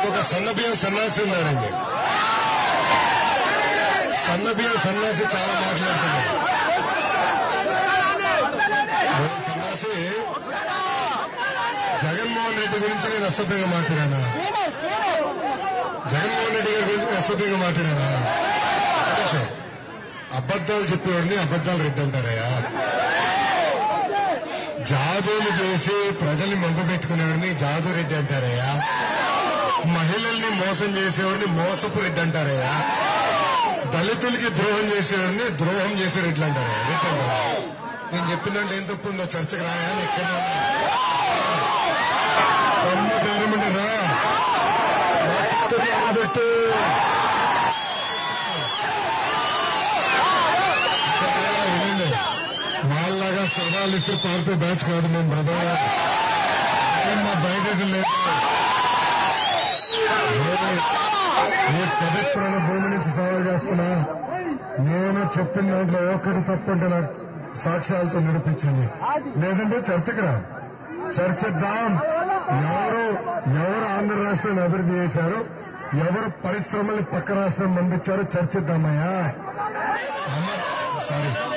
ఇంకొక సన్నబియ్యం సన్నాసి ఉన్నారండి సన్నబియ్యం సన్నాసి చాలా మాట్లాడుతున్నారు ఓ సన్నాసి జగన్మోహన్ రెడ్డి గురించి నేను అసభ్యంగా మాట్లాడానా జగన్మోహన్ రెడ్డి గారి గురించి నేను అసభ్యంగా మాట్లాడానా ఒక్క నిమిషం. అబద్దాలు చెప్పేవాడిని అబద్దాలు రెడ్డి అంటారయ్యా జాదూలు చేసి ప్రజల్ని మంపబెట్టుకునేవాడిని జాదూ రెడ్డి అంటారయ్యా మహిళల్ని మోసం చేసేవాడిని మోసపు రెడ్డి అంటారయ్యా దళితులకి ద్రోహం చేసేవాడిని ద్రోహం చేసే రెడ్లు అంటారు రెడ్డి అంటారా నేను చెప్పినంటే ఏం తప్పు ఉందో చర్చకు రాయా ఎక్కడ అమ్మ పేరమండి రా నా చుట్టూ పెట్టు వినండి వాళ్ళగా సవాల్ ఇస్తే పార్టీ బ్యాచ్ కాదు మేము బ్రదర్ మా బయట లేదు ఈ పవిత్రమైన భూమి నుంచి సవాల్ చేస్తున్నా నేను చెప్పిన దాంట్లో ఒక్కటి తప్పంటే నాకు సాక్ష్యాలతో నిరూపించండి లేదంటే చర్చకు రా చర్చిద్దాం ఎవరు ఎవరు ఆంధ్ర రాష్ట్రాన్ని అభివృద్ధి చేశారు ఎవరు పరిశ్రమల్ని పక్క రాష్ట్రం పంపించారో చర్చిద్దామయ్యా అమర్ సారీ